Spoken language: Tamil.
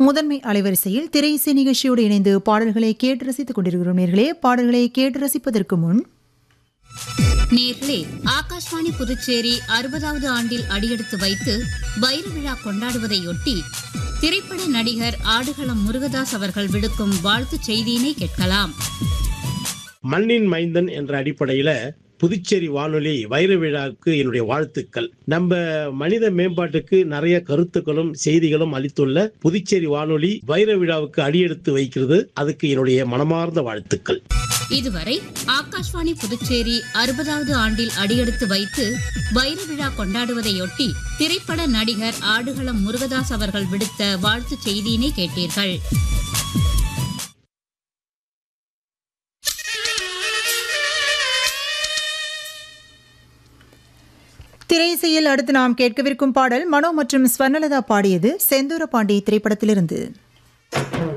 முதன்மை அலைவரிசையில் திரையிசை நிகழ்ச்சியோடு இணைந்து பாடல்களை கேட்டு ரசித்துக் கொண்டிருக்கிறோம் நேர்களே பாடல்களை கேட்டு ரசிப்பதற்கு முன் நேர்களே ஆகாஷ்வாணி புதுச்சேரி அறுபதாவது ஆண்டில் அடியெடுத்து வைத்து வைர விழா கொண்டாடுவதையொட்டி திரைப்பட நடிகர் ஆடுகளம் முருகதாஸ் அவர்கள் விடுக்கும் வாழ்த்துச் செய்தியினை கேட்கலாம் மண்ணின் மைந்தன் என்ற அடிப்படையில புதுச்சேரி வானொலி வைர விழாவுக்கு என்னுடைய வாழ்த்துக்கள் நம்ம மனித மேம்பாட்டுக்கு நிறைய கருத்துக்களும் செய்திகளும் அளித்துள்ள புதுச்சேரி வானொலி வைர விழாவுக்கு அடியெடுத்து வைக்கிறது அதுக்கு என்னுடைய மனமார்ந்த வாழ்த்துக்கள் இதுவரை ஆகாஷ்வாணி புதுச்சேரி அறுபதாவது ஆண்டில் அடியெடுத்து வைத்து வைர விழா கொண்டாடுவதையொட்டி திரைப்பட நடிகர் ஆடுகளம் முருகதாஸ் அவர்கள் விடுத்த வாழ்த்துச் செய்தியினை கேட்டீர்கள் திரையிசையில் அடுத்து நாம் கேட்கவிருக்கும் பாடல் மனோ மற்றும் ஸ்வர்ணலதா பாடியது செந்தூர பாண்டி திரைப்படத்திலிருந்து